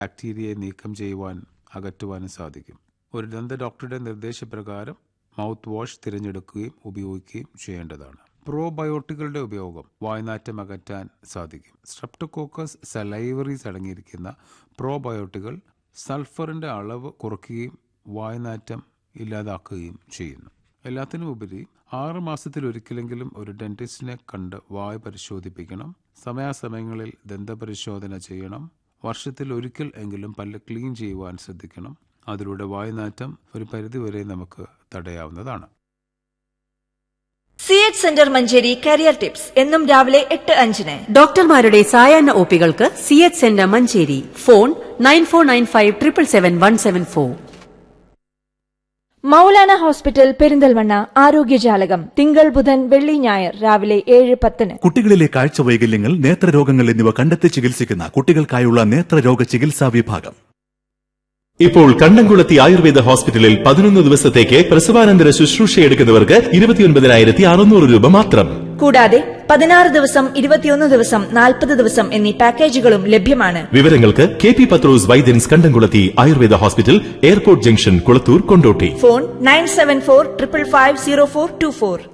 ബാക്ടീരിയയെ നീക്കം ചെയ്യുവാൻ അകറ്റുവാനും സാധിക്കും ഒരു ദന്ത ഡോക്ടറുടെ നിർദ്ദേശപ്രകാരം മൗത്ത് വാഷ് തിരഞ്ഞെടുക്കുകയും ഉപയോഗിക്കുകയും ചെയ്യേണ്ടതാണ് പ്രോബയോട്ടിക്കുകളുടെ ഉപയോഗം വായ്നാറ്റം അകറ്റാൻ സാധിക്കും സ്ട്രെപ്റ്റോകോക്കസ് സലൈവറീസ് അടങ്ങിയിരിക്കുന്ന പ്രോബയോട്ടികൾ സൾഫറിന്റെ അളവ് കുറയ്ക്കുകയും വായ്നാറ്റം ഇല്ലാതാക്കുകയും ചെയ്യുന്നു എല്ലാത്തിനും ഉപരി ആറ് മാസത്തിലൊരിക്കലെങ്കിലും ഒരു ഡെന്റിസ്റ്റിനെ കണ്ട് വായ് പരിശോധിപ്പിക്കണം സമയാസമയങ്ങളിൽ ദന്തപരിശോധന ചെയ്യണം വർഷത്തിൽ ഒരിക്കൽ എങ്കിലും പല്ല് ക്ലീൻ ചെയ്യുവാൻ ശ്രദ്ധിക്കണം അതിലൂടെ വായുനാറ്റം ഒരു പരിധിവരെ നമുക്ക് തടയാവുന്നതാണ് C H centre Manjeri career tips എന്നും രാവിലെ എട്ട് അഞ്ചിന് ഡോക്ടർമാരുടെ സായാഹ്ന ഒപികൾക്ക് C H centre Manjeri phone nine four nine five triple seven one seven four Maulana hospital Perinthalmanna ആരോഗ്യജാലകം തിങ്കൾ ബുധൻ വെള്ളി ഞായർ രാവിലെ ഏഴ് പത്തിന് കുട്ടികളിലെ കാഴ്ച വൈകല്യങ്ങൾ നേത്രരോഗങ്ങൾ എന്നിവ കണ്ടെത്തി ചികിത്സിക്കുന്ന കുട്ടികൾക്കായുള്ള നേത്രരോഗ ചികിത്സാ വിഭാഗം ഇപ്പോൾ കണ്ടംകുളത്തി ആയുർവേദ ഹോസ്പിറ്റലിൽ പതിനൊന്ന് ദിവസത്തേക്ക് പ്രസവാനന്തര ശുശ്രൂഷ എടുക്കുന്നവർക്ക് ഇരുപത്തിയൊൻപതിനായിരത്തി അറുന്നൂറ് രൂപ മാത്രം കൂടാതെ പതിനാറ് ദിവസം ഇരുപത്തിയൊന്ന് ദിവസം നാൽപ്പത് ദിവസം എന്നീ പാക്കേജുകളും ലഭ്യമാണ് വിവരങ്ങൾക്ക് K P Pathros Vaidyans Kandamkulathy Ayurveda hospital airport junction Kulathur Kondotty phone nine seven four triple five zero four two four